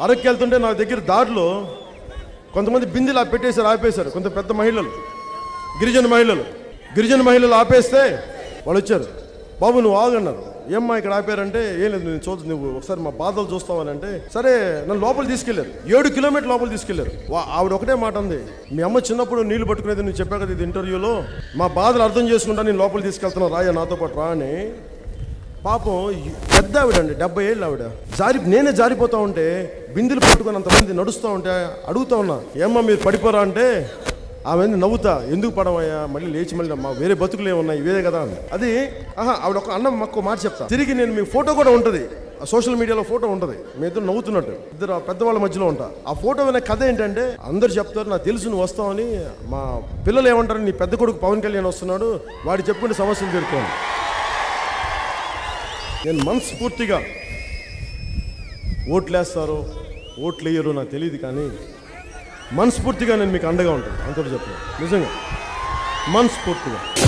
అరకు వెళ్తుంటే నా దగ్గర దారిలో కొంతమంది బిందెలు ఆ పెట్టేశారు ఆపేశారు కొంత పెద్ద మహిళలు గిరిజన మహిళలు గిరిజన మహిళలు ఆపేస్తే వాళ్ళు వచ్చారు బాబు నువ్వు ఆగన్నారు ఏమ్మా ఇక్కడ ఆపారంటే ఏం లేదు నేను చూద్దు నువ్వు ఒకసారి మా బాధలు చూస్తావని అంటే సరే నన్ను లోపల తీసుకెళ్లారు ఏడు కిలోమీటర్ లోపల తీసుకెళ్లారు వా- ఆవిడ ఒకటే మాట ఉంది మీ అమ్మ చిన్నప్పుడు నీళ్లు పట్టుకునేది నువ్వు చెప్పా కదా ఇది ఇంటర్వ్యూలో మా బాధలు అర్థం చేసుకుంటా నేను లోపల తీసుకెళ్తున్నా రాయ నాతో పాటు రా అని పాపం ఈ పెద్ద ఆవిడ అండి డెబ్బై ఏళ్ళు ఆవిడ జారి నేనే జారిపోతా ఉంటే బిందెలు పట్టుకొని అంతమంది నడుస్తూ ఉంటే అడుగుతా ఉన్నా ఏమ్మా మీరు పడిపోరా అంటే ఆమె నవ్వుతా ఎందుకు పడవయ్యా మళ్ళీ లేచి మళ్ళీ మా వేరే బతుకులు ఏమున్నాయి ఇవే కదా అని అది ఆహా ఆవిడ ఒక అన్నం మాకు మాట చెప్తా తిరిగి నేను మీ ఫోటో కూడా ఉంటుంది సోషల్ మీడియాలో ఫోటో ఉంటుంది మీ ఇద్దరు నవ్వుతున్నట్టు ఇద్దరు ఆ పెద్దవాళ్ళ మధ్యలో ఉంటా ఆ ఫోటో వినే కథ ఏంటంటే అందరు చెప్తారు నాకు తెలుసు నువ్వు వస్తావని మా పిల్లలు ఏమంటారు నీ పెద్ద కొడుకు పవన్ కళ్యాణ్ వస్తున్నాడు వాడు చెప్పుకుంటే సమస్యలు తీరుతాను నేను మనస్ఫూర్తిగా ఓట్లేస్తారో ఓట్లు వేయరో నాకు తెలియదు కానీ మనస్ఫూర్తిగా నేను మీకు అండగా ఉంటాను అంతటి చెప్పను నిజంగా మనస్ఫూర్తిగా